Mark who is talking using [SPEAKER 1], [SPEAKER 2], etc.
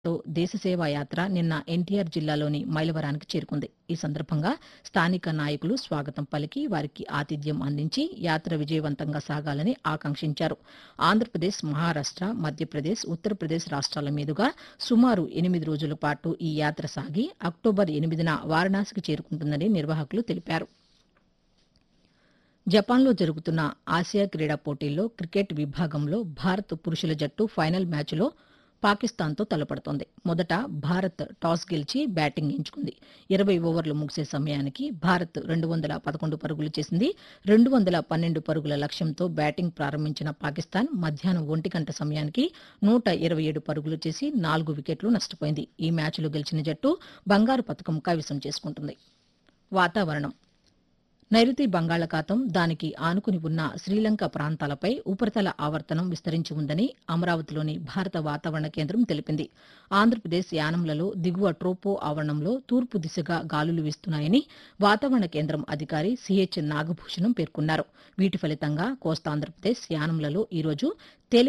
[SPEAKER 1] తో దేశ సేవా యాత్ర నిన్న ఎన్టీఆర్ జిల్లాలోని మైలవరానికి చేరుకుంది ఈ సందర్భంగా స్థానిక నాయకులు స్వాగతం పలికి వారికి ఆతిథ్యం అందించి యాత్ర విజయవంతంగా సాగాలని ఆకాంక్షించారు ఆంధ్రప్రదేశ్ మహారాష్ట మధ్యప్రదేశ్ ఉత్తరప్రదేశ్ రాష్ట్రాల మీదుగా సుమారు ఎనిమిది రోజుల పాటు ఈ యాత్ర సాగి అక్టోబర్ ఎనిమిదిన వారణాసికి చేరుకుంటుందని నిర్వాహకులు తెలిపారు జపాన్లో జరుగుతున్న ఆసియా క్రీడా పోటీల్లో క్రికెట్ విభాగంలో భారత్ పురుషుల జట్టు ఫైనల్ మ్యాచ్లో పాకిస్తాన్తో తలపడుతోంది మొదట భారత్ టాస్ గెలిచి బ్యాటింగ్ ఎంచుకుంది ఇరవై ఓవర్లు ముగిసే సమయానికి భారత్ రెండు వందల పదకొండు పరుగులు చేసింది రెండు వందల పన్నెండు పరుగుల లక్ష్యంతో బ్యాటింగ్ ప్రారంభించిన పాకిస్తాన్ మధ్యాహ్నం ఒంటి గంట సమయానికి నూట ఇరవై ఏడు పరుగులు చేసి నాలుగు వికెట్లు నష్టపోయింది ఈ మ్యాచ్లో గెలిచిన జట్టు బంగారు పతకం కైవసం చేసుకుంటుంది వాతావరణం నైరుతి బంగాళాఖాతం దానికి ఆనుకుని ఉన్న శ్రీలంక ప్రాంతాలపై ఉపరితల ఆవర్తనం విస్తరించి ఉందని అమరావతిలోని భారత వాతావరణ కేంద్రం తెలిపింది ఆంధ్రప్రదేశ్ యానంలలో దిగువ ట్రోపో ఆవరణంలో తూర్పు దిశగా గాలులు వీస్తున్నాయని వాతావరణ కేంద్రం అధికారి సిహెచ్ నాగభూషణం పేర్కొన్నారు వీటి ఫలితంగా కోస్తాంధ్రప్రదేశ్ యానంలలో ఈరోజు తేలి